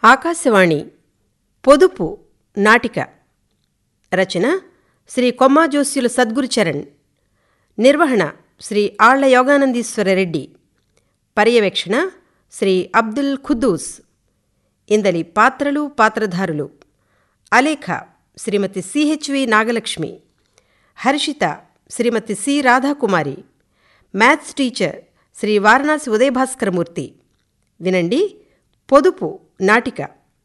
ఆకాశవాణి పొదుపు నాటిక రచన శ్రీ కొమ్మాజోస్యుల సద్గురుచరణ్ నిర్వహణ శ్రీ ఆళ్ల యోగానందీశ్వర రెడ్డి పర్యవేక్షణ శ్రీ అబ్దుల్ ఖుద్దూస్ ఇందలి పాత్రలు పాత్రధారులు Alekha Shrimati C H V Nagalakshmi Harshitha Shrimati C Radhakumari maths teacher Shri Varanasi Udayabhaskaramurthy వినండి పొదుపు నాటిక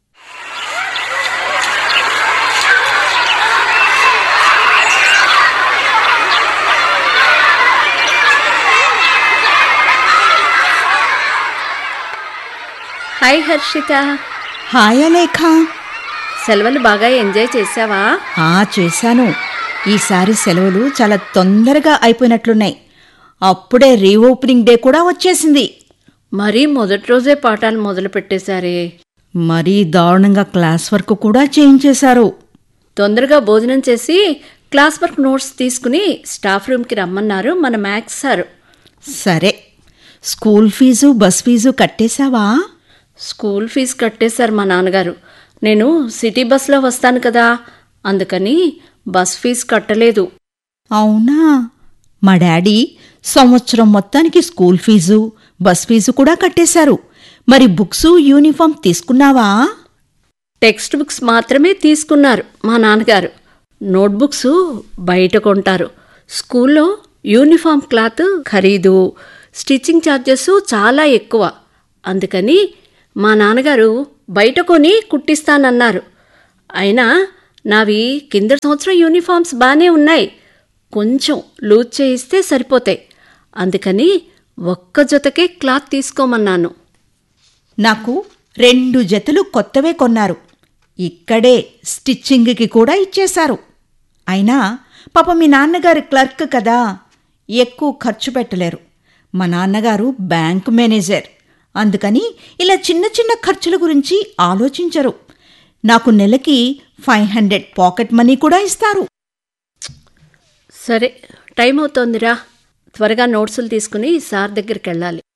హాయ్ హర్షిత హాయ్ అలేఖ సెలవులు బాగా ఎంజాయ్ చేసావా ఆ చేశాను ఈసారి సెలవులు చాలా తొందరగా అయిపోయినట్లున్నాయి అప్పుడే రీఓపెనింగ్ డే కూడా వచ్చేసింది మరీ మొదటి రోజే పాఠాలు మొదలు పెట్టేశారే మరీ దారుణంగా క్లాస్ వర్క్ కూడా చేయించేశారు తొందరగా భోజనం చేసి క్లాస్ వర్క్ నోట్స్ తీసుకుని స్టాఫ్ రూమ్కి రమ్మన్నారు మన మ్యాథ్స్ సార్ సరే స్కూల్ ఫీజు బస్ ఫీజు కట్టేశావా స్కూల్ ఫీజు కట్టేశారు మా నాన్నగారు నేను సిటీ బస్లో వస్తాను కదా అందుకని బస్ ఫీజు కట్టలేదు అవునా మా డాడీ సంవత్సరం మొత్తానికి స్కూల్ ఫీజు బస్ ఫీజు కూడా కట్టేశారు మరి బుక్స్ యూనిఫామ్ తీసుకున్నావా టెక్స్ట్ బుక్స్ మాత్రమే తీసుకున్నారు మా నాన్నగారు నోట్బుక్స్ బయట కొంటారు స్కూల్లో యూనిఫామ్ క్లాత్ ఖరీదు స్టిచ్చింగ్ ఛార్జెస్ చాలా ఎక్కువ అందుకని మా నాన్నగారు బయట కొని కుట్టిస్తానన్నారు అయినా నావి కింద సంవత్సరం యూనిఫామ్స్ బాగానే ఉన్నాయి కొంచెం లూజ్ చేయిస్తే సరిపోతాయి అందుకని ఒక్క జతకే క్లాత్ తీసుకోమన్నాను నాకు రెండు జతలు కొత్తవే కొన్నారు ఇక్కడే స్టిచ్చింగ్కి కూడా ఇచ్చేశారు అయినా పాప మీ నాన్నగారు క్లర్క్ కదా ఎక్కువ ఖర్చు పెట్టలేరు మా నాన్నగారు బ్యాంక్ మేనేజర్ అందుకని ఇలా చిన్న చిన్న ఖర్చుల గురించి ఆలోచించరు నాకు నెలకి ఫైవ్ హండ్రెడ్ పాకెట్ మనీ కూడా ఇస్తారు సరే టైం అవుతోందిరా త్వరగా నోట్సులు తీసుకుని సార్ దగ్గరికి వెళ్ళాలి